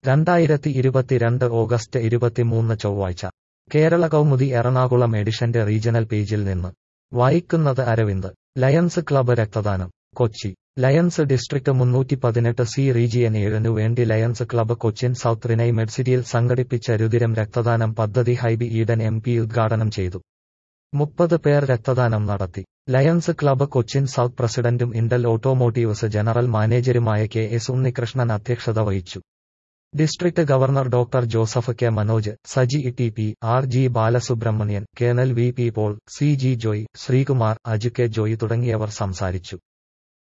രണ്ടായിരത്തി ഇരുപത്തിരണ്ട് ഓഗസ്റ്റ് ഇരുപത്തിമൂന്ന് ചൊവ്വാഴ്ച കേരള കൗമുദി എറണാകുളം എഡിഷന്റെ റീജണൽ പേജിൽ നിന്ന് വായിക്കുന്നത് അരവിന്ദ് ലയൺസ് ക്ലബ്ബ് രക്തദാനം കൊച്ചി ലയൺസ് ഡിസ്ട്രിക്ട് മുന്നൂറ്റി പതിനെട്ട് സി റീജിയൻ ഏഴിനു വേണ്ടി Lions club Cochin south Renai മെഡ്സിറ്റിയിൽ സംഘടിപ്പിച്ച രുതിരം രക്തദാനം പദ്ധതി ഹൈബി ഈഡൻ എം പി ഉദ്ഘാടനം ചെയ്തു മുപ്പത് പേർ രക്തദാനം നടത്തി ലയൺസ് ക്ലബ്ബ് കൊച്ചിൻ സൗത്ത് പ്രസിഡന്റും ഇന്റൽ ഓട്ടോമോട്ടീവ്സ് ജനറൽ മാനേജരുമായ കെ എസ് ഉണ്ണികൃഷ്ണൻ അധ്യക്ഷത വഹിച്ചു district governor doctor Joseph K Manoj Saji T P R G Balasubramanian colonel V P Paul C G Joy Sreekumar Aju K Joy തുടങ്ങിയവർ സംസാരിച്ചു